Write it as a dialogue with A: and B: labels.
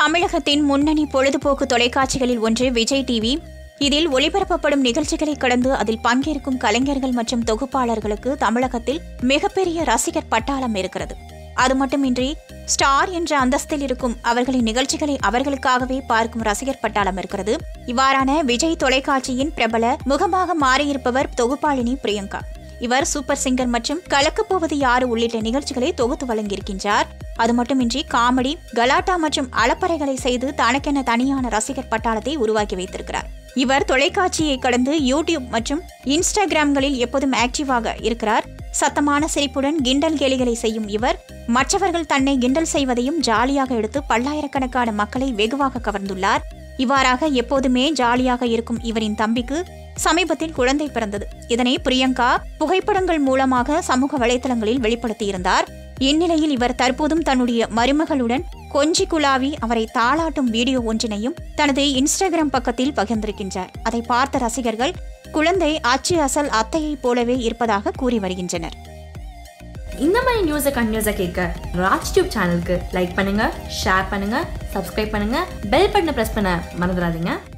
A: தமிழகத்தின் முன்னணி பொழுதுபோக்கு தொலைக்காட்சிகளில் ஒன்று விஜய் டிவி இதில் ஒளிபரப்பப்படும் நிகழ்ச்சிகளை கடந்து அதில் பங்கேற்கும் கலைஞர்கள் மற்றும் தொகுப்பாளர்களுக்கு தமிழகத்தில் மிகப்பெரிய ரசிகர் பட்டாளம் இருக்கிறது அது மட்டுமின்றி ஸ்டார் என்ற அந்தஸ்தில் இருக்கும் அவர்களின் நிகழ்ச்சிகளை அவர்களுக்காகவே பார்க்கும் ரசிகர் பட்டாளம் இருக்கிறது இவ்வாறான விஜய் தொலைக்காட்சியின் பிரபல முகமாக மாறியிருப்பவர் தொகுப்பாளினி பிரியங்கா இவர் சூப்பர் சிங்கர் மற்றும் கலக்கப் போவது யாரு உள்ளிட்ட நிகழ்ச்சிகளை தொகுத்து வழங்கியிருக்கின்றார் அது மட்டுமின்றி காமெடி கலாட்டா மற்றும் அலப்பறைகளை செய்து தனக்கென தனியான ரசிகர் பட்டாளத்தை உருவாக்கி வைத்திருக்கிறார் இவர் தொலைக்காட்சியை கடந்து யூடியூப் மற்றும் இன்ஸ்டாகிராம்களில் எப்போதும் ஆக்டிவாக இருக்கிறார் சத்தமான சிரிப்புடன் கிண்டல் கேலிகளை செய்யும் இவர் மற்றவர்கள் தன்னை கிண்டல் செய்வதையும் ஜாலியாக எடுத்து பல்லாயிரக்கணக்கான மக்களை வெகுவாக கவர்ந்துள்ளார் இவ்வாறாக எப்போதுமே ஜாலியாக இருக்கும் இவரின் தம்பிக்கு சமீபத்தில் குழந்தை பிறந்தது இதனை பிரியங்கா புகைப்படங்கள் மூலமாக சமூக வலைதளங்களில் வெளிப்படுத்தியிருந்தார் இந்நிலையில் இவர் தற்போதும் தன்னுடைய மருமகளுடன் கொஞ்சி குலாவி அவரை தாளாட்டும் வீடியோ ஒன்றினையும் தனது இன்ஸ்டாகிராம் பக்கத்தில் பகிர்ந்திருக்கின்றார் அதை பார்த்த ரசிகர்கள் குழந்தை அச்சு அசல் அத்தையைப் போலவே இருப்பதாக கூறி வருகின்றனர்
B: இந்த மாதிரி நியூஸை கண்டினியூஸாக கேட்க ராஜ் டியூப் சேனலுக்கு லைக் பண்ணுங்க ஷேர் பண்ணுங்க சப்ஸ்கிரைப் பண்ணுங்க பெல் பட்டனை ப்ரெஸ் பண்ண மறந்துடாதீங்க